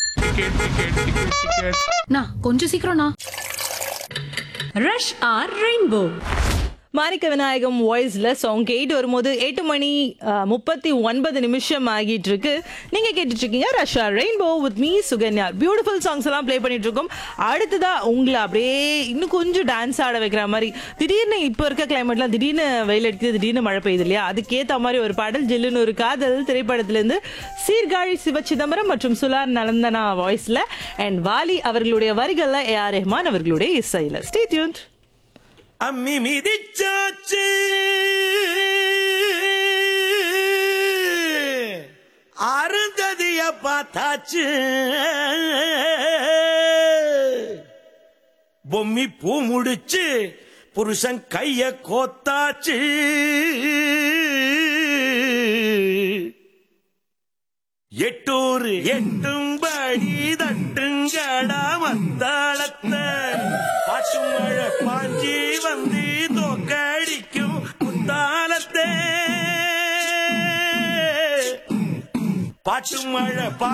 ticket ticket ticket ticket நான் கொஞ்சம் சீக்கிரம்ண்ணா rush hour rainbow Manikka Vinayagam வாய்ஸ்ல சாங் கேட்டு வரும்போது எட்டு மணி அஹ், முப்பத்தி ஒன்பது நிமிஷம் ஆகிட்டு இருக்கு நீங்க கேட்டுட்டு இருக்கீங்க rush hour rainbow with me Suganya beautiful songs எல்லாம் ப்ளே பண்ணிட்டு இருக்கோம் அடுத்ததா உங்களை அப்படியே இன்னும் கொஞ்சம் டான்ஸ் ஆட வைக்கிற மாதிரி திடீர்னு இப்போ இருக்க கிளைமேட்லாம் திடீர்னு வெயில் அடிக்குது திடீர்னு மழை பெய்யுது இல்லையா அதுக்கேத்த மாதிரி ஒரு பாடல் ஜில்லுன்னு ஒரு காதல் திரைப்படத்துல இருந்து சீர்காழி சிவ சிதம்பரம் மற்றும் சுலார் நலந்தனா வாய்ஸ்ல அண்ட் வாலி அவர்களுடைய வரிகள்ல ஏ ஆர் ரெஹ்மான் அவர்களுடைய இசையில ஸ்டே டியூன்ட் அம்மி மிதிச்சாச்சு அருந்ததிய பார்த்தாச்சு பொம்மி பூ முடிச்சு புருஷன் கைய கோத்தாச்சு எட்டூர் எட்டும்படி தட்டுங்கடா மத்தாளத்த பாட்டு மழை பாஞ்சி வந்து தோக்கடிக்கும் முத்தாலத்தே பாட்டு மழை பா